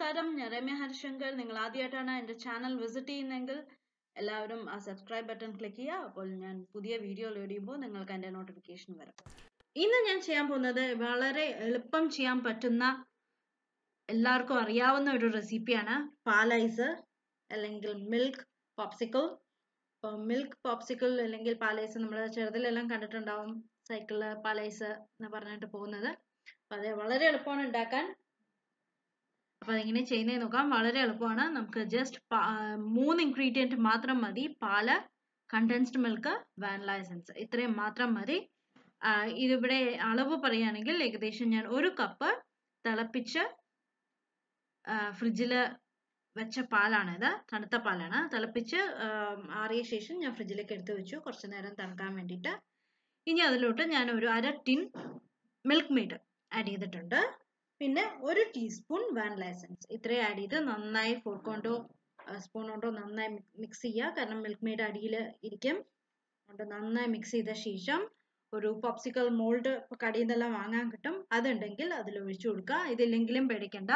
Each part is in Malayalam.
നമസ്കാരം ഞാൻ രമ്യ ഹരിശങ്കർ നിങ്ങൾ ആദ്യമായിട്ടാണ് എൻ്റെ ചാനൽ വിസിറ്റ് ചെയ്യുന്നതെങ്കിൽ എല്ലാവരും ആ സബ്സ്ക്രൈബ് ബട്ടൺ ക്ലിക്ക് ചെയ്യുക അപ്പോൾ ഞാൻ പുതിയ വീഡിയോ ലോഡ് ചെയ്യുമ്പോൾ നിങ്ങൾക്ക് എൻ്റെ നോട്ടിഫിക്കേഷൻ വരും ഇന്ന് ഞാൻ ചെയ്യാൻ പോകുന്നത് വളരെ എളുപ്പം ചെയ്യാൻ പറ്റുന്ന എല്ലാവർക്കും അറിയാവുന്ന ഒരു റെസിപ്പിയാണ് പാലൈസ് അല്ലെങ്കിൽ മിൽക്ക് പോപ്സിക്കിൾ ഇപ്പോൾ മിൽക്ക് പോപ്സിക്കിൾ അല്ലെങ്കിൽ പാലൈസ് നമ്മൾ ചെറുതിലെല്ലാം കണ്ടിട്ടുണ്ടാവും സൈക്കിളിൽ പാലൈസ് എന്ന് പറഞ്ഞിട്ട് പോകുന്നത് അപ്പം അത് വളരെ എളുപ്പമാണ് ഉണ്ടാക്കാൻ അപ്പൊ അതെങ്ങനെ ചെയ്യുന്നത് നോക്കാം വളരെ എളുപ്പമാണ് നമുക്ക് ജസ്റ്റ് മൂന്ന് ഇൻഗ്രീഡിയൻറ്റ് മാത്രം മതി പാല് കണ്ടൻസ്ഡ് മിൽക്ക് വാനില എസൻസ് ഇത്രയും മാത്രം മതി ഇതിവിടെ അളവ് പറയുകയാണെങ്കിൽ ഏകദേശം ഞാൻ ഒരു കപ്പ് തിളപ്പിച്ച് ഫ്രിഡ്ജിൽ വെച്ച പാലാണ് ഇത് തണുത്ത പാലാണ് തിളപ്പിച്ച് ആറിയ ശേഷം ഞാൻ ഫ്രിഡ്ജിലേക്ക് എടുത്തു വെച്ചു കുറച്ച് നേരം തണുക്കാൻ വേണ്ടിയിട്ട് ഇനി അതിലോട്ട് ഞാൻ ഒരു അര ടിൻ മിൽക്ക് മെയ്ഡ് ആഡ് ചെയ്തിട്ടുണ്ട് പിന്നെ ഒരു ടീസ്പൂൺ വാനില എസൻസ് ഇത്രയും ആഡ് ചെയ്ത് നന്നായി ഫോർക്ക് കൊണ്ടോ സ്പൂൺ കൊണ്ടോ നന്നായി മിക്സ് ചെയ്യുക കാരണം മിൽക്ക് മെയ്ഡ് അടിയിൽ ഇരിക്കും അതുകൊണ്ട് നന്നായി മിക്സ് ചെയ്ത ശേഷം ഒരു പോപ്സിക്കൽ മോൾഡ് കടയിൽ നിന്നെല്ലാം വാങ്ങാൻ കിട്ടും അതുണ്ടെങ്കിൽ അതിൽ ഒഴിച്ചു കൊടുക്കുക ഇതില്ലെങ്കിലും പേടിക്കണ്ട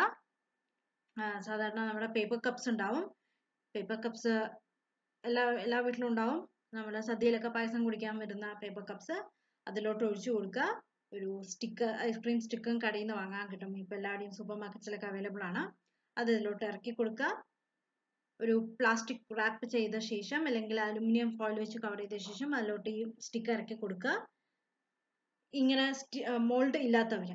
സാധാരണ നമ്മുടെ പേപ്പർ കപ്സ് ഉണ്ടാവും പേപ്പർ കപ്സ് എല്ലാ എല്ലാ വീട്ടിലും ഉണ്ടാവും നമ്മുടെ സദ്യയിലൊക്കെ പായസം കുടിക്കാൻ വരുന്ന പേപ്പർ കപ്സ് അതിലോട്ട് ഒഴിച്ചു കൊടുക്കുക ഒരു സ്റ്റിക്ക് ഐസ്ക്രീം സ്റ്റിക്കും കടയിൽ നിന്ന് വാങ്ങാൻ കിട്ടും ഇപ്പോൾ എല്ലാവരുടെയും സൂപ്പർ മാർക്കറ്റ്സിലൊക്കെ അവൈലബിൾ ആണ് അത് ഇതിലോട്ട് ഇറക്കി കൊടുക്കുക ഒരു പ്ലാസ്റ്റിക് റാപ്പ് ചെയ്ത ശേഷം അല്ലെങ്കിൽ അലുമിനിയം ഫോയിൽ വെച്ച് കവർ ചെയ്ത ശേഷം അതിലോട്ട് ഈ സ്റ്റിക്ക് ഇറക്കി കൊടുക്കുക ഇങ്ങനെ മോൾഡ് ഇല്ലാത്തവർ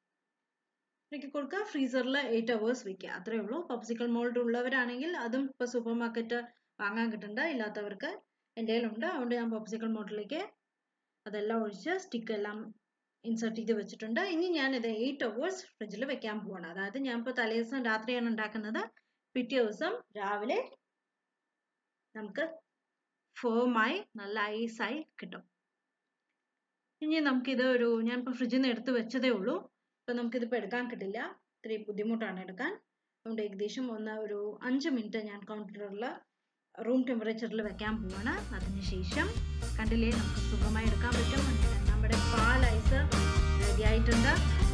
ഇറക്കി കൊടുക്കുക ഫ്രീസറിൽ എയ്റ്റ് അവേഴ്സ് വെക്കുക അത്രേ ഉള്ളൂ പപ്സിക്കൽ മോൾഡ് ഉള്ളവരാണെങ്കിൽ അതും ഇപ്പോൾ സൂപ്പർ മാർക്കറ്റ് വാങ്ങാൻ കിട്ടണ്ട ഇല്ലാത്തവർക്ക് എൻ്റെ കയ്യിലുണ്ട് അതുകൊണ്ട് ഞാൻ പപ്സിക്കൽ മോൾഡിലേക്ക് അതെല്ലാം ഒഴിച്ച് സ്റ്റിക്ക് എല്ലാം ഇൻസേർട്ട് ചെയ്ത് വെച്ചിട്ടുണ്ട് ഇനി ഞാൻ ഇത് എയ്റ്റ് അവേഴ്സ് ഫ്രിഡ്ജിൽ വെക്കാൻ പോവാണ് അതായത് ഞാൻ ഇപ്പോൾ തലേ ദിവസം രാത്രിയാണ് ഉണ്ടാക്കുന്നത് പിറ്റേ ദിവസം രാവിലെ നമുക്ക് ഫോമായി നല്ല ഐസായി കിട്ടും ഇനി നമുക്കിത് ഒരു ഞാൻ ഇപ്പോൾ ഫ്രിഡ്ജിൽ നിന്ന് എടുത്ത് വെച്ചതേ ഉള്ളൂ ഇപ്പം നമുക്കിതിപ്പോൾ എടുക്കാൻ കിട്ടില്ല ഇത്തിരി ബുദ്ധിമുട്ടാണ് എടുക്കാൻ അതുകൊണ്ട് ഏകദേശം ഒന്ന് ഒരു അഞ്ച് മിനിറ്റ് ഞാൻ കൗണ്ടറിൽ റൂം ടെമ്പറേച്ചറിൽ വെക്കാൻ പോവാണ് അതിനുശേഷം കണ്ടില്ലേ നമുക്ക് സുഖമായി എടുക്കാൻ പറ്റും നമ്മുടെ പാൽ ഐസ് റെഡി ആയിട്ടുണ്ട്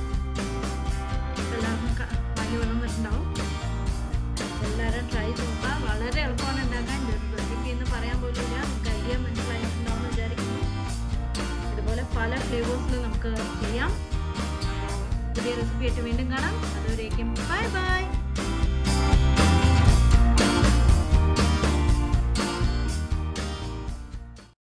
എല്ലാവർക്കും പനി വെള്ളം വരുന്നുണ്ടാവും എല്ലാവരും ട്രൈ ചെയ്യുക വളരെ എളുപ്പമാണ് ഉണ്ടാക്കാൻ ഒരു റെസിപ്പി എന്ന് പറയാൻ പോലില്ല നമുക്ക് ഐഡിയ മനസ്സിലായിട്ടുണ്ടാവും എന്ന് വിചാരിക്കുന്നു ഇതുപോലെ പല ഫ്ലേവേഴ്സിൽ നമുക്ക് ചെയ്യാം പുതിയ റെസിപ്പി ആയിട്ട് വീണ്ടും കാണാം അതുവരേക്കും ബൈ ബൈ